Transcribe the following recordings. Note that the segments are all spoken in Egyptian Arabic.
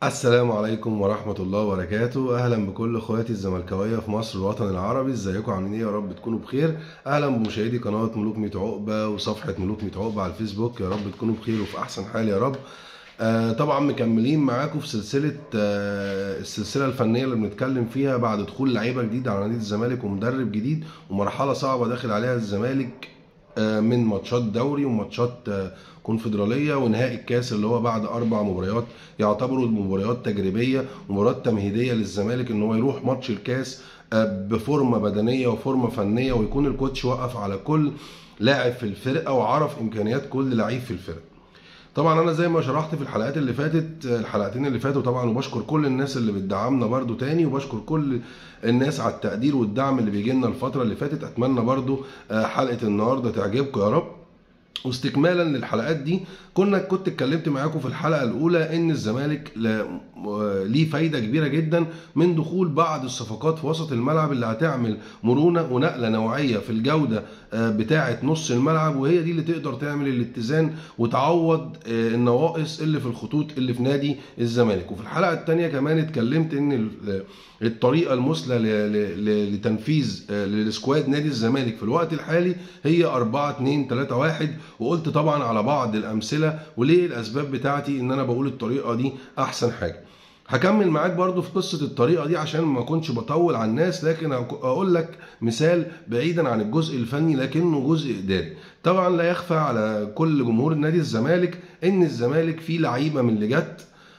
السلام عليكم ورحمة الله وبركاته أهلا بكل اخواتي الزملكاوية في مصر والوطن العربي ازيكم عاملين ايه يا رب تكونوا بخير أهلا بمشاهدي قناة ملوك ميت عقبة وصفحة ملوك ميت عقبة على الفيسبوك يا رب تكونوا بخير وفي أحسن حال يا رب آه طبعا مكملين معاكم في سلسلة آه السلسلة الفنية اللي بنتكلم فيها بعد دخول لعيبة جديدة على نادي الزمالك ومدرب جديد ومرحلة صعبة داخل عليها الزمالك آه من ماتشات دوري وماتشات آه كونفدراليه ونهائي الكاس اللي هو بعد اربع مباريات يعتبروا مباريات تجريبيه ومباريات تمهيديه للزمالك ان هو يروح ماتش الكاس آه بفورمه بدنيه وفورمه فنيه ويكون الكوتش وقف على كل لاعب في الفرقه وعرف امكانيات كل لعيب في الفرقه طبعا انا زي ما شرحت في الحلقات اللي فاتت الحلقتين اللي فاتوا طبعا وبشكر كل الناس اللي بتدعمنا برضو تاني وبشكر كل الناس على التقدير والدعم اللي بيجي لنا الفتره اللي فاتت اتمنى برضو حلقه النهارده تعجبكم يا رب واستكمالا للحلقات دي كنا كنت اتكلمت معاكم في الحلقه الاولى ان الزمالك ليه فايده كبيره جدا من دخول بعض الصفقات في وسط الملعب اللي هتعمل مرونه ونقله نوعيه في الجوده بتاعه نص الملعب وهي دي اللي تقدر تعمل الاتزان وتعوض النواقص اللي في الخطوط اللي في نادي الزمالك وفي الحلقه الثانيه كمان اتكلمت ان الطريقه المثلى لتنفيذ للسكواد نادي الزمالك في الوقت الحالي هي 4 2 3 1 وقلت طبعا على بعض الامثله وليه الاسباب بتاعتي ان انا بقول الطريقه دي احسن حاجه هكمل معاك برضو في قصة الطريقة دي عشان ما اكونش بطول على الناس لكن اقول لك مثال بعيدا عن الجزء الفني لكنه جزء اداري طبعا لا يخفى على كل جمهور نادي الزمالك ان الزمالك فيه لعيبة من اللي جت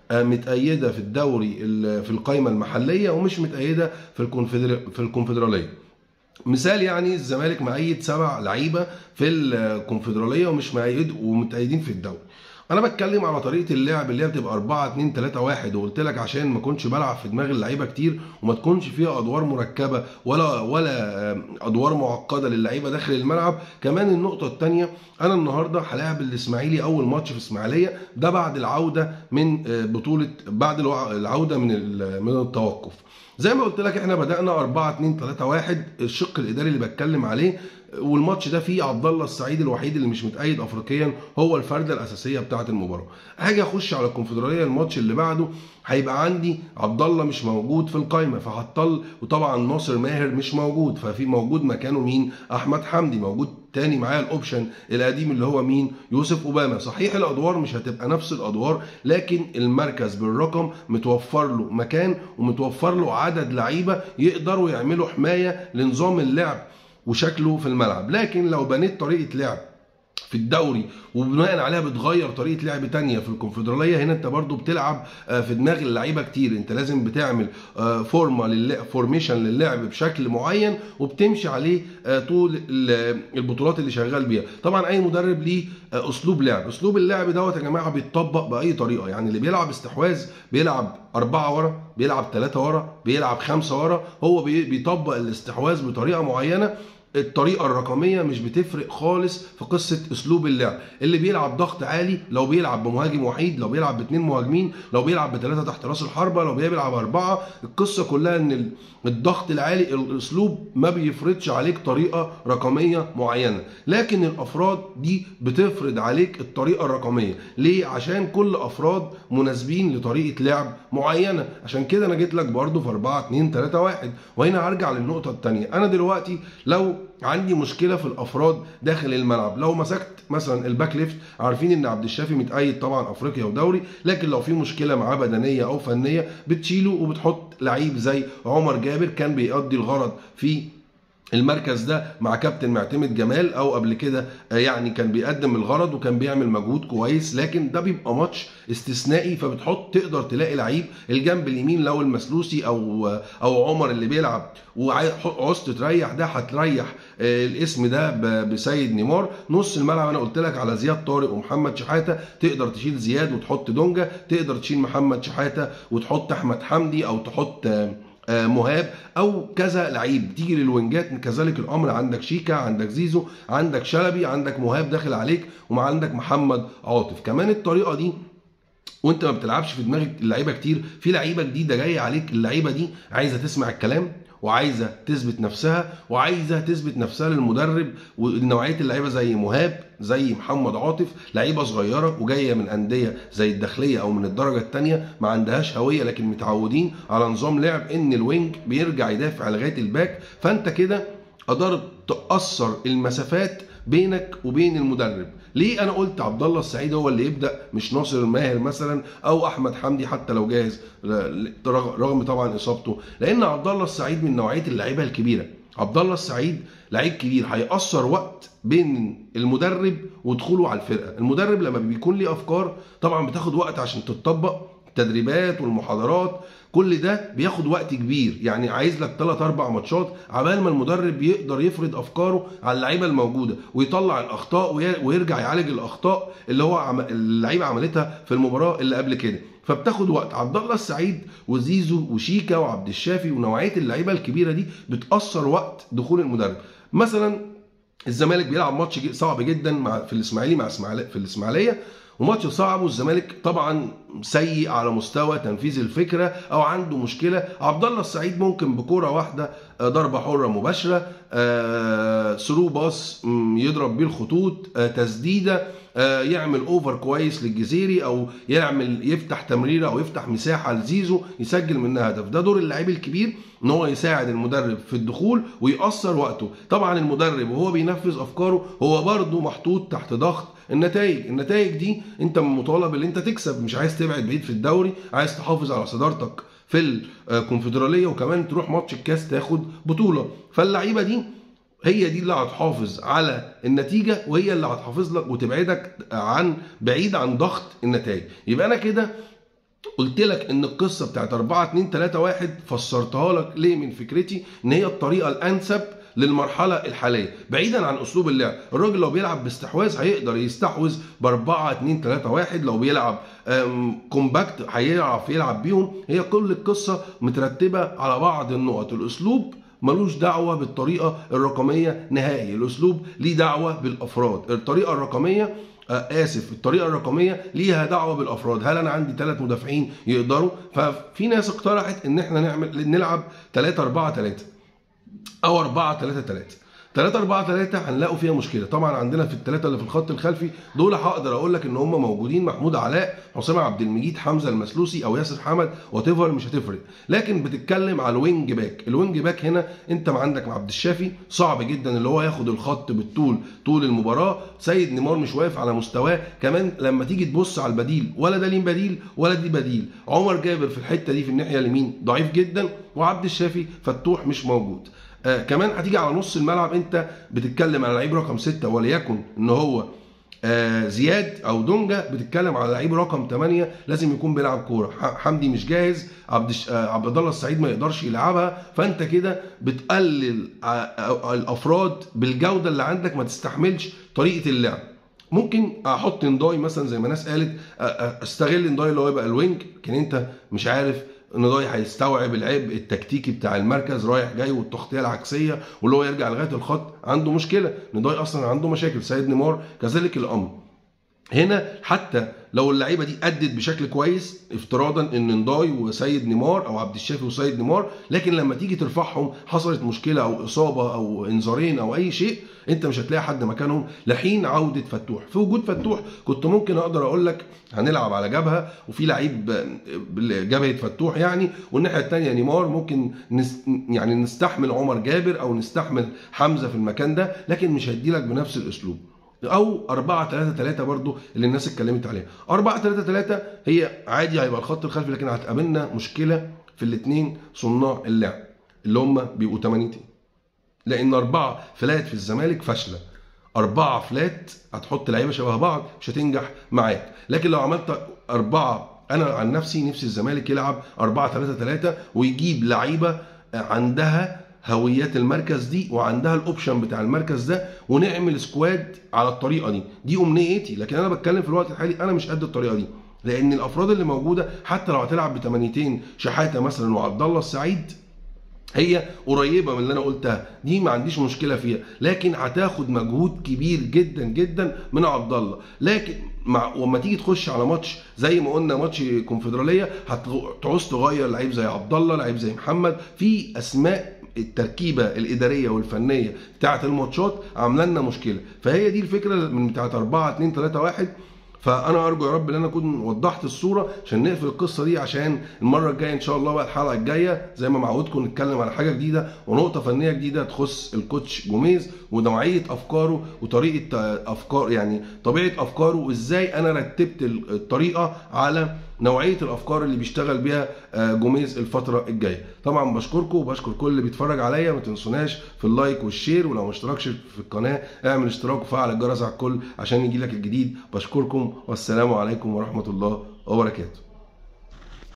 متأيدة في الدوري في القائمة المحلية ومش متأيدة في في الكونفدرالية مثال يعني الزمالك مأيد سبع لعيبة في الكونفدرالية ومش مأيد ومتأيدين في الدوري انا بتكلم على طريقه اللعب اللي هي بتبقى 4 2 3 1 وقلت لك عشان ما اكونش بلعب في دماغ اللعيبه كتير وما تكونش فيها ادوار مركبه ولا ولا ادوار معقده للعيبه داخل الملعب كمان النقطه الثانيه انا النهارده هلاعب الاسماعيلي اول ماتش في اسماعيليه ده بعد العوده من بطوله بعد العوده من من التوقف زي ما قلت لك احنا بدانا 4 2 3 1 الشق الاداري اللي بتكلم عليه والماتش ده فيه عبد الله السعيد الوحيد اللي مش متأيد افريقيا هو الفرده الاساسيه بتاعه المباراه هاجي اخش على الكونفدراليه الماتش اللي بعده هيبقى عندي عبد الله مش موجود في القايمه فهطل وطبعا ناصر ماهر مش موجود ففي موجود مكانه مين احمد حمدي موجود تاني معايا الاوبشن القديم اللي هو مين يوسف اوباما صحيح الادوار مش هتبقى نفس الادوار لكن المركز بالرقم متوفر له مكان ومتوفر له عدد لعيبه يقدروا يعملوا حمايه لنظام اللعب وشكله في الملعب لكن لو بنيت طريقه لعب في الدوري وبناء عليها بتغير طريقه لعب تانية في الكونفدراليه هنا انت برضو بتلعب في دماغ اللعيبه كتير انت لازم بتعمل فورمه للعب فورميشن للعب بشكل معين وبتمشي عليه طول البطولات اللي شغال بيها طبعا اي مدرب ليه اسلوب لعب اسلوب اللعب دوت يا جماعه بيتطبق باي طريقه يعني اللي بيلعب استحواذ بيلعب أربعة ورا بيلعب ثلاثة ورا بيلعب خمسة ورا هو بيطبق الاستحواذ بطريقة معينة الطريقه الرقميه مش بتفرق خالص في قصه اسلوب اللعب اللي بيلعب ضغط عالي لو بيلعب بمهاجم وحيد لو بيلعب باثنين مهاجمين لو بيلعب بثلاثه تحت راس الحربه لو بيلعب اربعه القصه كلها ان الضغط العالي الاسلوب ما بيفرضش عليك طريقه رقميه معينه لكن الافراد دي بتفرض عليك الطريقه الرقميه ليه عشان كل افراد مناسبين لطريقه لعب معينه عشان كده انا جيت لك برده في 4 2 3 1 وهنا هرجع للنقطه الثانيه انا دلوقتي لو عندي مشكله في الافراد داخل الملعب لو مسكت مثلا الباك ليفت عارفين ان عبد الشافي متأيد طبعا افريقيا ودوري لكن لو في مشكله معاه بدنيه او فنيه بتشيله وبتحط لعيب زي عمر جابر كان بيقضي الغرض في المركز ده مع كابتن معتمد جمال او قبل كده يعني كان بيقدم الغرض وكان بيعمل مجهود كويس لكن ده بيبقى ماتش استثنائي فبتحط تقدر تلاقي لعيب الجنب اليمين لو المسلوسي او او عمر اللي بيلعب وعوزت تريح ده هتريح الاسم ده بسيد نيمار نص الملعب انا قلت لك على زياد طارق ومحمد شحاته تقدر تشيل زياد وتحط دونجا تقدر تشيل محمد شحاته وتحط احمد حمدي او تحط مهاب او كذا لعيب تيجي للوينجات كذلك الامر عندك شيكا عندك زيزو عندك شلبي عندك مهاب داخل عليك ومع عندك محمد عاطف كمان الطريقه دي وانت ما بتلعبش في دماغك اللعيبه كتير في لعيبه جديده جايه عليك اللعيبه دي عايزه تسمع الكلام وعايزه تثبت نفسها وعايزه تثبت نفسها للمدرب ونوعيه اللعيبه زي مهاب زي محمد عاطف لعيبه صغيره وجايه من انديه زي الداخليه او من الدرجه الثانيه ما عندهاش هويه لكن متعودين على نظام لعب ان الوينج بيرجع يدافع لغايه الباك فانت كده قدرت تقصر المسافات بينك وبين المدرب ليه انا قلت عبد الله السعيد هو اللي يبدا مش ناصر الماهر مثلا او احمد حمدي حتى لو جاهز رغم طبعا اصابته لان عبد الله السعيد من نوعيه اللعيبه الكبيره عبد الله السعيد لعيب كبير هيأثر وقت بين المدرب ودخوله على الفرقه المدرب لما بيكون ليه افكار طبعا بتاخد وقت عشان تتطبق التدريبات والمحاضرات كل ده بياخد وقت كبير يعني عايز لك 3 4 ماتشات عبال ما المدرب يقدر يفرض افكاره على اللعيبه الموجوده ويطلع الاخطاء ويرجع يعالج الاخطاء اللي هو اللعيبه عملتها في المباراه اللي قبل كده فبتاخد وقت عبد الله السعيد وزيزو وشيكا وعبد الشافي ونوعيه اللعيبه الكبيره دي بتاثر وقت دخول المدرب مثلا الزمالك بيلعب ماتش صعب جدا مع في الاسماعيلي مع اسماعيليه في الاسماعيليه وماتش صعب والزمالك طبعا سيء على مستوى تنفيذ الفكره او عنده مشكله عبد الله السعيد ممكن بكوره واحده آه، ضربه حره مباشره ثرو آه، باص يضرب بيه الخطوط آه، تسديده يعمل اوفر كويس للجزيري او يعمل يفتح تمريره او يفتح مساحه لزيزو يسجل منها هدف ده دور اللعيب الكبير ان هو يساعد المدرب في الدخول ويأثر وقته طبعا المدرب وهو بينفذ افكاره هو برضه محطوط تحت ضغط النتائج النتائج دي انت مطالب ان انت تكسب مش عايز تبعد بعيد في الدوري عايز تحافظ على صدارتك في الكونفدراليه وكمان تروح ماتش الكاس تاخد بطوله فاللعيبه دي هي دي اللي هتحافظ على النتيجه وهي اللي هتحافظ لك وتبعدك عن بعيد عن ضغط النتائج يبقى انا كده قلت لك ان القصه بتاعت 4 2 3 1 فسرتها لك ليه من فكرتي ان هي الطريقه الانسب للمرحله الحاليه بعيدا عن اسلوب اللعب الراجل لو بيلعب باستحواذ هيقدر يستحوذ ب 4 2 3 1 لو بيلعب كومباكت هيعرف يلعب بيهم هي كل القصه مترتبه على بعض النقط الاسلوب ملوش دعوة بالطريقة الرقمية نهائي الأسلوب ليه دعوة بالأفراد الطريقة الرقمية آه اسف الطريقه الرقميه ليها دعوه بالافراد هل انا عندي ثلاث مدافعين يقدروا ففي ناس اقترحت ان احنا نعمل نلعب 3 4 3 او 4 3 3 3 4 3 هنلاقوا فيها مشكله طبعا عندنا في الثلاثه اللي في الخط الخلفي دول هقدر اقول لك ان هم موجودين محمود علاء حسام عبد المجيد حمزه المسلوسي او ياسر حمد وات مش هتفرق لكن بتتكلم على الوينج باك الوينج باك هنا انت ما عندك مع عبد الشافي صعب جدا اللي هو ياخد الخط بالطول طول المباراه سيد نيمار مش واقف على مستواه كمان لما تيجي تبص على البديل ولا ده ليه بديل ولا دي بديل عمر جابر في الحته دي في الناحيه اليمين ضعيف جدا وعبد الشافي فتوح مش موجود آه كمان هتيجي على نص الملعب انت بتتكلم على لعيب رقم ستة وليكن ان هو آه زياد او دونجا بتتكلم على لعيب رقم 8 لازم يكون بيلعب كوره حمدي مش جاهز عبد آه عبد الله السعيد ما يقدرش يلعبها فانت كده بتقلل آه الافراد بالجوده اللي عندك ما تستحملش طريقه اللعب ممكن احط نداي مثلا زي ما ناس قالت آه، آه، استغل نداي اللي هو يبقى الوينج لكن انت مش عارف نضاي هيستوعب العبء التكتيكي بتاع المركز رايح جاي والتغطيه العكسيه واللي هو يرجع لغايه الخط عنده مشكله نضاي اصلا عنده مشاكل سيد نيمار كذلك الامر هنا حتى لو اللعيبه دي ادت بشكل كويس افتراضا ان نضاي وسيد نيمار او عبد الشافي وسيد نيمار لكن لما تيجي ترفعهم حصلت مشكله او اصابه او انذارين او اي شيء انت مش هتلاقي حد مكانهم لحين عوده فتوح في وجود فتوح كنت ممكن اقدر اقول لك هنلعب على جبهه وفي لعيب جبهه فتوح يعني والناحيه الثانيه نيمار ممكن نس يعني نستحمل عمر جابر او نستحمل حمزه في المكان ده لكن مش هيدي لك بنفس الاسلوب او 4 3 3 برضو اللي الناس اتكلمت عليها 4 3 3 هي عادي هيبقى الخط الخلفي لكن هتقابلنا مشكله في الاثنين صناع اللعب اللي هم بيبقوا 80 لان اربعه فلات في الزمالك فاشله اربعه فلات هتحط لعيبه شبه بعض مش هتنجح معاك لكن لو عملت اربعه انا عن نفسي نفسي الزمالك يلعب 4 3 3 ويجيب لعيبه عندها هويات المركز دي وعندها الاوبشن بتاع المركز ده ونعمل سكواد على الطريقه دي دي امنيتي لكن انا بتكلم في الوقت الحالي انا مش قد الطريقه دي لان الافراد اللي موجوده حتى لو هتلعب بثمانيتين شحاته مثلا وعبد الله السعيد هي قريبه من اللي انا قلتها دي ما عنديش مشكله فيها لكن هتاخد مجهود كبير جدا جدا من عبد الله لكن مع وما تيجي تخش على ماتش زي ما قلنا ماتش كونفدراليه هتعوز تغير لعيب زي عبد الله لعيب زي محمد في اسماء التركيبه الاداريه والفنيه بتاعه الماتشات عامله لنا مشكله فهي دي الفكره من بتاعه 4 2 3 1 فانا ارجو يا رب ان انا اكون وضحت الصوره عشان نقفل القصه دي عشان المره الجايه ان شاء الله بقى الحلقه الجايه زي ما معودكم نتكلم على حاجه جديده ونقطه فنيه جديده تخص الكوتش جوميز ونوعيه افكاره وطريقه افكار يعني طبيعه افكاره وازاي انا رتبت الطريقه على نوعيه الافكار اللي بيشتغل بيها جوميز الفتره الجايه طبعا بشكركم وبشكر كل اللي بيتفرج عليا ما تنسوناش في اللايك والشير ولو ما اشتركش في القناه اعمل اشتراك وفعل الجرس على الكل عشان يجي لك الجديد بشكركم والسلام عليكم ورحمه الله وبركاته